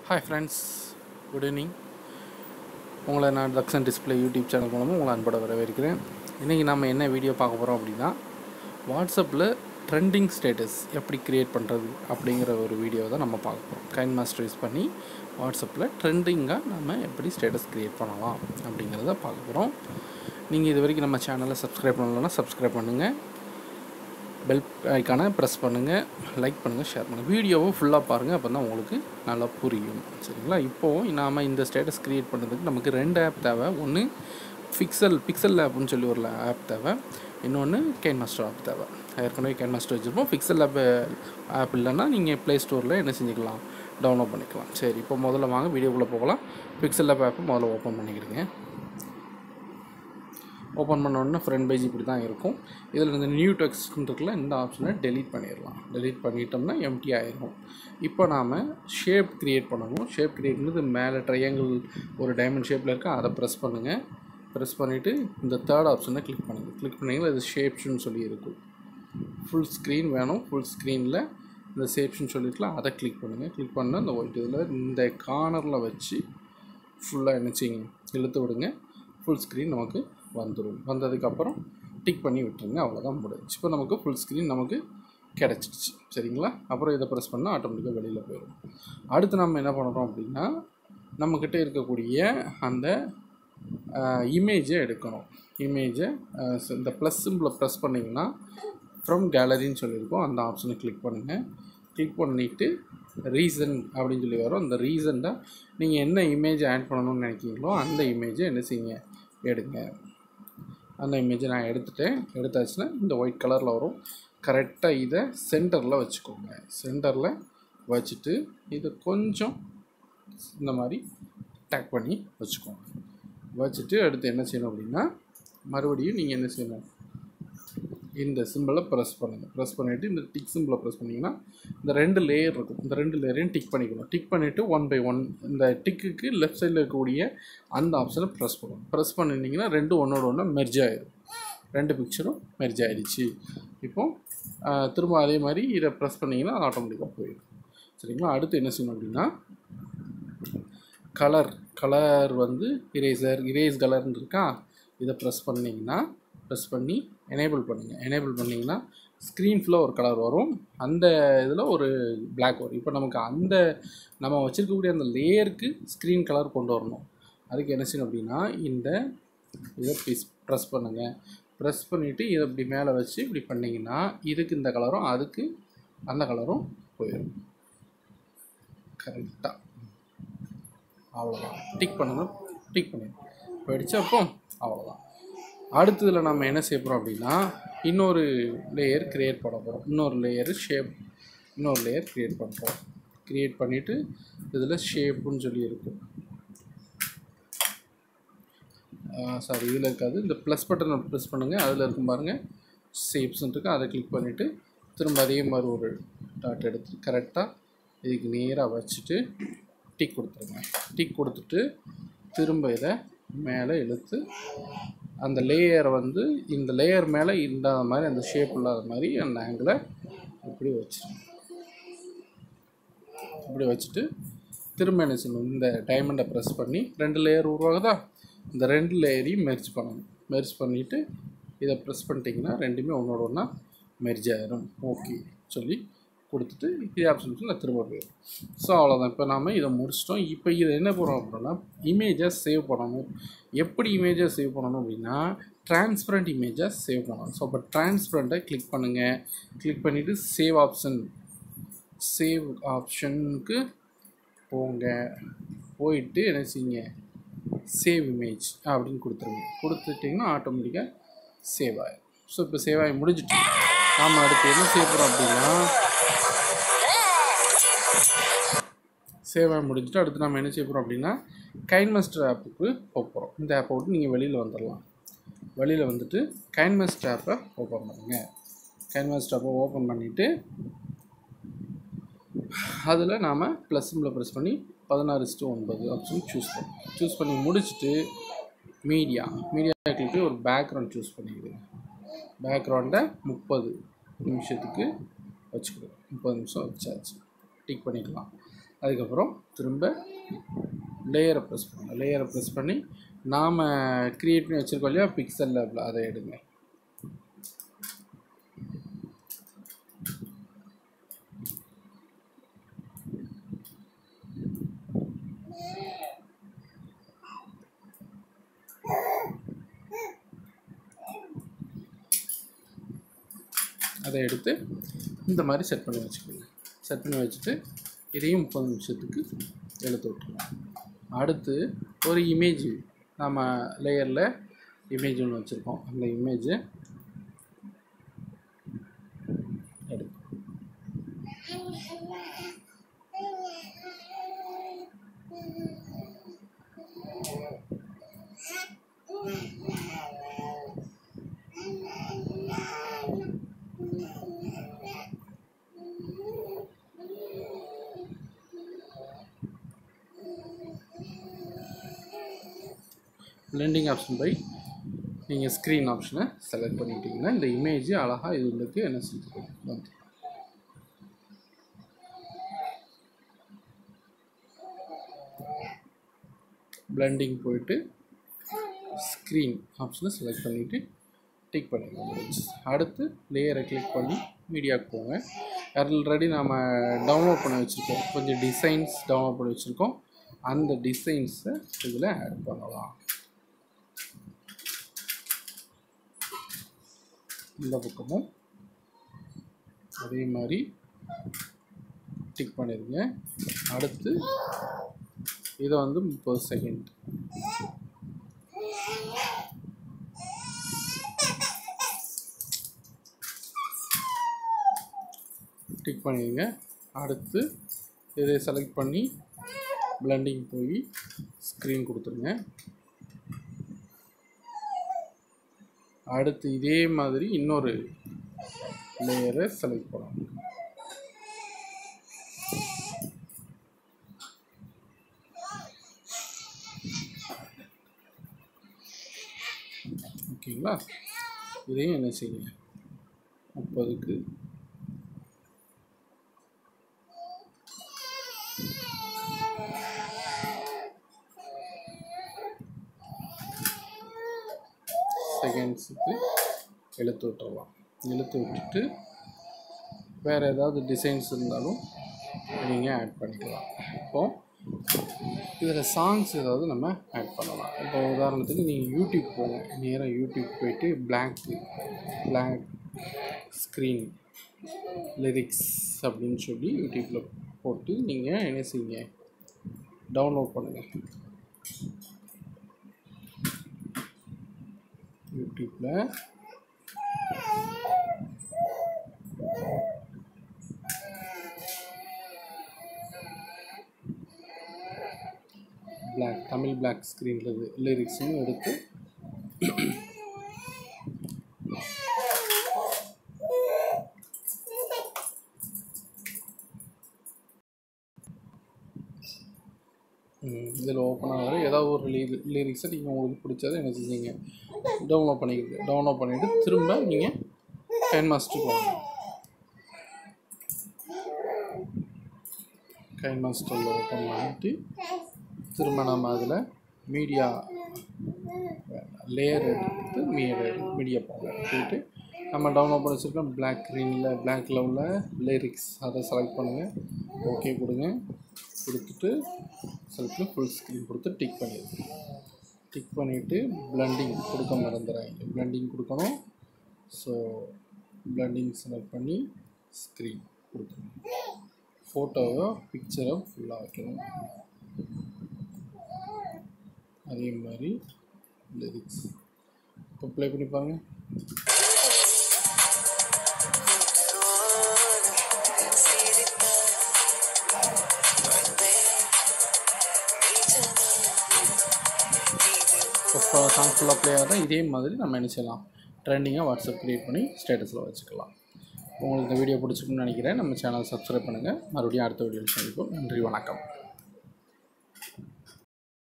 hi friends good evening உங்களை நான் Dakshan display YouTube channel மூலமாக உங்களை அன்போட வரவேற்கிறேன் இன்றைக்கி நம்ம என்ன வீடியோ பார்க்க போகிறோம் அப்படின்னா வாட்ஸ்அப்பில் ட்ரெண்டிங் ஸ்டேட்டஸ் எப்படி க்ரியேட் பண்ணுறது அப்படிங்கிற ஒரு வீடியோ தான் நம்ம பார்க்க போகிறோம் கைன் மாஸ்டர் யூஸ் பண்ணி வாட்ஸ்அப்பில் ட்ரெண்டிங்காக நம்ம எப்படி ஸ்டேட்டஸ் க்ரியேட் பண்ணலாம் அப்படிங்கிறத பார்க்க போகிறோம் நீங்கள் இது வரைக்கும் நம்ம சேனலை சப்ஸ்கிரைப் பண்ணலன்னா சப்ஸ்கிரைப் பண்ணுங்கள் பெல் ஐக்கானை ப்ரெஸ் பண்ணுங்கள் லைக் பண்ணுங்கள் ஷேர் பண்ணுங்கள் வீடியோவை ஃபுல்லாக பாருங்கள் அப்போ தான் உங்களுக்கு நல்லா புரியும் சரிங்களா இப்போது நாம் இந்த ஸ்டேட்டஸ் க்ரியேட் பண்ணுறதுக்கு நமக்கு ரெண்டு ஆப் தேவை ஒன்று பிக்சல் பிக்சல் ஆப்னு சொல்லி ஒரு ஆப் தேவை இன்னொன்று கேன் மாஸ்டர் ஆப் தேவை ஏற்கனவே கேன் மாஸ்டர் வச்சுருப்போம் பிக்சல் ஆப் ஆப் இல்லைன்னா நீங்கள் ப்ளே ஸ்டோரில் என்ன செஞ்சுக்கலாம் டவுன்லோட் பண்ணிக்கலாம் சரி இப்போ முதல்ல வாங்க வீடியோக்குள்ளே போகலாம் பிக்சல் ஆப் ஆப்பை முதல்ல ஓப்பன் பண்ணிக்கிடுங்க ஓப்பன் பண்ண உடனே ஃப்ரண்ட் பேஜ் இப்படி தான் இருக்கும் இதில் இந்த நியூ டெக்ஸ்ட் இருக்குல்ல இந்த ஆப்ஷனை டெலீட் பண்ணிடலாம் டெலீட் பண்ணிட்டோம்னா எம்டி ஆயிரும் இப்போ நாம் ஷேப் க்ரியேட் பண்ணணும் ஷேப் க்ரியேட் பண்ணது மேலே ட்ரையாங்கிள் ஒரு டைமண்ட் ஷேப்பில் இருக்கா அதை ப்ரெஸ் பண்ணுங்கள் ப்ரெஸ் பண்ணிவிட்டு இந்த தேர்ட் ஆப்ஷனை கிளிக் பண்ணுங்கள் கிளிக் பண்ணிங்கன்னா இது ஷேப்ஸ்னு சொல்லி இருக்கும் ஃபுல் ஸ்க்ரீன் வேணும் ஃபுல் ஸ்க்ரீனில் இந்த ஷேப்ஸ்னு சொல்லியிருக்கலாம் அதை கிளிக் பண்ணுங்கள் கிளிக் பண்ணால் இந்த ஒயிட் இதில் இந்த கார்னரில் வச்சு ஃபுல்லாக என்ன செய்யுங்க இழுத்து விடுங்க ஃபுல் ஸ்க்ரீன் நமக்கு வந்துடும் வந்ததுக்கப்புறம் டிக் பண்ணி விட்டுருங்க அவ்வளோதான் முடிஞ்சு இப்போ நமக்கு ஃபுல் ஸ்க்ரீன் நமக்கு கிடச்சிடுச்சு சரிங்களா அப்புறம் இதை ப்ரெஸ் பண்ணால் ஆட்டோமேட்டிக்காக வெளியில் போயிடும் அடுத்து நம்ம என்ன பண்ணுறோம் அப்படின்னா நம்மக்கிட்ட இருக்கக்கூடிய அந்த இமேஜை எடுக்கணும் இமேஜை இந்த ப்ளஸ் சிம்பிளை ப்ரெஸ் பண்ணிங்கன்னா ஃப்ரம் கேலரின்னு சொல்லியிருக்கோம் அந்த ஆப்ஷனை கிளிக் பண்ணுங்கள் கிளிக் பண்ணிவிட்டு ரீசன் அப்படின்னு சொல்லி வரும் அந்த ரீசனில் நீங்கள் என்ன இமேஜ் ஆட் பண்ணணும்னு நினைக்கிறீங்களோ அந்த இமேஜை என்ன செய்யுங்க எடுங்க அந்த இமேஜை நான் எடுத்துட்டேன் எடுத்தாச்சுன்னா இந்த ஒயிட் கலரில் வரும் கரெக்டாக இதை சென்டரில் வச்சுக்கோங்க சென்டரில் வச்சுட்டு இதை கொஞ்சம் இந்த மாதிரி டேக் பண்ணி வச்சுக்கோங்க வச்சுட்டு அடுத்து என்ன செய்யணும் அப்படின்னா மறுபடியும் நீங்கள் என்ன செய்யணும் இந்த சிம்பிளை ப்ரெஸ் பண்ணுங்கள் ப்ரெஸ் பண்ணிவிட்டு இந்த டிக் சிம்பிளை ப்ரெஸ் பண்ணிங்கன்னா இந்த ரெண்டு லேயர் இருக்கும் இந்த ரெண்டு லேயரையும் டிக் பண்ணிக்கணும் டிக் பண்ணிவிட்டு ஒன் பை ஒன் இந்த டிக்குக்கு லெஃப்ட் சைடில் இருக்கக்கூடிய அந்த ஆப்ஷனை ப்ரெஸ் பண்ணணும் ப்ரெஸ் பண்ணிட்டீங்கன்னா ரெண்டும் ஒன்றோட ஒன்று மெர்ஜ் ஆயிடும் ரெண்டு பிக்சரும் மெர்ஜ் ஆயிடுச்சு இப்போ திரும்ப அதே மாதிரி இதை ப்ரெஸ் பண்ணிங்கன்னா ஆட்டோமேட்டிக்காக போயிடும் சரிங்களா அடுத்து என்ன செய்யணும் அப்படின்னா கலர் கலர் வந்து இரேசர் இரேஸ் கலர்னு இருக்கா இதை ப்ரெஸ் பண்ணிங்கன்னா ப்ரெஸ் பண்ணி எனேபிள் பண்ணுங்கள் எனேபிள் பண்ணிங்கன்னா ஸ்க்ரீன் ஃபுல்லாக ஒரு கலர் வரும் அந்த இதில் ஒரு பிளாக் வரும் இப்போ நமக்கு அந்த நம்ம வச்சுருக்கக்கூடிய அந்த லேயருக்கு ஸ்க்ரீன் கலர் கொண்டு வரணும் அதுக்கு என்ன செய்யணும் அப்படின்னா இந்த இதை ப்ளீஸ் ப்ரெஸ் பண்ணுங்கள் ப்ரெஸ் பண்ணிவிட்டு இதை இப்படி மேலே வச்சு இப்படி பண்ணிங்கன்னா இதுக்கு இந்த கலரும் அதுக்கு அந்த கலரும் போயிடும் கரெக்டாக அவ்வளோதான் டிக் பண்ணணும் டிக் பண்ணிடும் போயிடுச்சு அப்போ அவ்வளோதான் அடுத்ததில் நம்ம என்ன செய்ய போகிறோம் அப்படின்னா இன்னொரு லேயர் க்ரியேட் பண்ண போகிறோம் இன்னொரு லேயர் ஷேப் இன்னொரு லேயர் க்ரியேட் பண்ணுறோம் க்ரியேட் பண்ணிவிட்டு இதில் ஷேப்புன்னு சொல்லி இருக்கும் சாரி இதில் இருக்காது இந்த ப்ளஸ் பட்டனை ப்ரெஸ் பண்ணுங்கள் அதில் இருக்கும் பாருங்கள் ஷேப்ஸ்ன்னு இருக்கு அதை கிளிக் பண்ணிவிட்டு திரும்ப அதே மாதிரி ஒரு டாட் எடுத்து கரெக்டாக இதுக்கு நேராக வச்சுட்டு டிக் கொடுத்துருங்க டிக் கொடுத்துட்டு திரும்ப இதை மேலே இழுத்து அந்த லேயரை வந்து இந்த லேயர் மேலே இல்லாத மாதிரி அந்த ஷேப் இல்லாத மாதிரி அந்த ஆங்கிளை இப்படி வச்சிருங்க இப்படி வச்சுட்டு திரும்ப என்ன செய்யணும் இந்த டைமண்டை ப்ரெஸ் பண்ணி ரெண்டு லேயர் உருவாகுதா இந்த ரெண்டு லேயரையும் மெர்ஜ் பண்ணணும் மெர்ஜ் பண்ணிவிட்டு இதை ப்ரெஸ் பண்ணிட்டீங்கன்னா ரெண்டுமே ஒன்றோட ஒன்றா மெர்ஜ் ஆயிரும் ஓகே சொல்லி கொடுத்துட்டு இதே ஆப்ஷன் நான் திரும்ப போயிடும் ஸோ அவ்வளோதான் இப்போ நாம் இதை முடிச்சிட்டோம் இப்போ இதை என்ன பண்ணுறோம் அப்படின்னா இமேஜை சேவ் பண்ணணும் எப்படி இமேஜை சேவ் பண்ணணும் அப்படின்னா டிரான்ஸ்பரண்ட் இமேஜை சேவ் பண்ணணும் ஸோ அப்போ டிரான்ஸ்பரண்ட்டை கிளிக் பண்ணுங்கள் கிளிக் பண்ணிவிட்டு சேவ் ஆப்ஷன் சேவ் ஆப்ஷனுக்கு போங்க போயிட்டு என்ன செய்யுங்க சேவ் இமேஜ் அப்படின்னு கொடுத்துருங்க கொடுத்துட்டிங்கன்னா ஆட்டோமேட்டிக்காக சேவ் ஆகிடும் ஸோ இப்போ சேவ் ஆகி முடிஞ்சிட்டு நாம் அடுத்து என்ன செய்ய போகிறோம் அப்படின்னா சேவ் ஆகி முடிஞ்சுட்டு அடுத்து நம்ம என்ன செய்ய போகிறோம் அப்படின்னா கைன் மாஸ்டர் ஆப்புக்கு போக போகிறோம் இந்த ஆப்பை விட்டு நீங்கள் வெளியில் வந்துடலாம் வெளியில் வந்துட்டு கைன் மாஸ்டர் ஆப்பை ஓப்பன் பண்ணுங்கள் கைன் மாஸ்டர் ஆப்பை ஓப்பன் பண்ணிவிட்டு அதில் நாம் ப்ளஸ் சிம்பில் ப்ரெஸ் பண்ணி பதினாறு இஸ்ட்டு ஒன்பது ஆப்ஷன் சூஸ் பண்ணோம் சூஸ் பண்ணி முடிச்சுட்டு மீடியா மீடியா கிளிக்கு ஒரு பேக்ரவுண்ட் சூஸ் பண்ணிக்கிறேன் பேக்ரவுண்டை முப்பது நிமிஷத்துக்கு வச்சுக்கிறோம் முப்பது நிமிஷம் வச்சாச்சு டிக் பண்ணிக்கலாம் அதுக்கப்புறம் திரும்ப லேயரை ப்ரெஸ் பண்ணுங்கள் லேயரை ப்ரெஸ் பண்ணி நாம் க்ரியேட் பண்ணி வச்சுருக்கோம் இல்லையா பிக்சல் லேபில் அதை எடுங்க அதை எடுத்து இந்த மாதிரி செட் பண்ணி வச்சுக்கோங்க செட் பண்ணி வச்சுட்டு இதையும் முப்பது நிமிஷத்துக்கு எழுத்து விட்டுருலாம் அடுத்து ஒரு இமேஜ் நம்ம லேயரில் இமேஜ் ஒன்று வச்சுருக்கோம் அந்த இமேஜை எடுக்கும் பிளெண்டிங் ஆப்ஷன் பை நீங்கள் ஸ்க்ரீன் ஆப்ஷனை செலக்ட் பண்ணிட்டீங்கன்னா இந்த இமேஜ் அழகாக இது உங்களுக்கு என்ன செஞ்சுருக்கோம் வந்து பிளெண்டிங் போயிட்டு ஸ்க்ரீன் ஆப்ஷனை செலக்ட் பண்ணிவிட்டு டிக் பண்ணிடுங்க அடுத்து லேயரை கிளிக் பண்ணி மீடியாவுக்கு போங்க ஆல்ரெடி நாம் டவுன்லோட் பண்ணி வச்சுருக்கோம் கொஞ்சம் டிசைன்ஸ் டவுன்லோட் பண்ணி வச்சுருக்கோம் அந்த டிசைன்ஸை இதில் ஆட் பண்ணலாம் இந்த பக்கமும் அதே மாதிரி டிக் பண்ணிடுங்க அடுத்து இதை வந்து முப்பது செகண்ட் டிக் பண்ணிடுங்க அடுத்து இதை செலக்ட் பண்ணி பிளெண்டிங் போய் ஸ்க்ரீன் கொடுத்துருங்க அடுத்து இதே மாதிரி இன்னொரு லேயரை செலக்ட் பண்ணணும் ஓகேங்களா இதையும் என்ன செய்யுங்க முப்பதுக்கு செகண்ட்ஸுக்கு இழுத்து விட்டுறலாம் இழுத்து விட்டுட்டு வேறு ஏதாவது டிசைன்ஸ் இருந்தாலும் நீங்கள் ஆட் பண்ணிக்கலாம் இப்போது இதில் சாங்ஸ் ஏதாவது நம்ம ஆட் பண்ணலாம் இப்போ உதாரணத்துக்கு நீங்கள் யூடியூப் போங்க நேராக யூடியூப் போயிட்டு பிளாக் பிளாக் ஸ்க்ரீன் லிரிக்ஸ் அப்படின்னு சொல்லி யூடியூப்பில் போட்டு நீங்கள் என்ன செய்யுங்க டவுன்லோட் பண்ணுங்கள் யூடியூப்பில் பிளாக் தமிழ் பிளாக் ஸ்க்ரீனில் லிரிக்ஸும் எடுத்து இதில் ஓப்பன் ஆகிற ஏதாவது ஒரு லீ லிரிக்ஸை நீங்கள் உங்களுக்கு பிடிச்சதை என்ன செஞ்சீங்க டவுன்லோட் பண்ணிக்கிட்டு டவுன்லோட் பண்ணிவிட்டு திரும்ப நீங்கள் கைன் மாஸ்டர் போங்க கைன் மாஸ்டரில் ஓப்பன் பண்ணிட்டு திரும்ப நம்ம அதில் மீடியா லேயர் எடுத்து மீடியா மீடியா போங்க போயிட்டு நம்ம டவுன்லோட் பண்ணி வச்சுருக்கோம் பிளாக் க்ரீனில் பிளாக் லெவலில் லிரிக்ஸ் அதை செலக்ட் பண்ணுங்கள் ஓகே கொடுங்க கொடுத்துட்டு செலக்ட் ஃபுல் ஸ்க்ரீன் கொடுத்து டிக் பண்ணிடுங்க டிக் பண்ணிவிட்டு பிளண்டிங் கொடுக்க மறந்துடுறாங்க பிளண்டிங் கொடுக்கணும் ஸோ பிளண்டிங் செலக்ட் பண்ணி ஸ்க்ரீன் கொடுத்துருங்க ஃபோட்டோவை பிக்சரை ஃபுல்லாக வைக்கணும் அதே மாதிரி லிரிக்ஸ் இப்போ ப்ளே பண்ணி பாருங்க இப்போ சாங் ஃபுல்லாக ப்ளே ஆகிறதா இதே மாதிரி நம்ம என்ன செய்யலாம் ட்ரெண்டிங்காக வாட்ஸ்அப் க்ரியேட் பண்ணி ஸ்டேட்டஸில் வச்சுக்கலாம் உங்களுக்கு இந்த வீடியோ பிடிச்சிருக்குன்னு நினைக்கிறேன் நம்ம சேனல் சப்ஸ்கிரைப் பண்ணுங்கள் மறுபடியும் அடுத்த வீடியோவில் சந்திப்போம் நன்றி வணக்கம்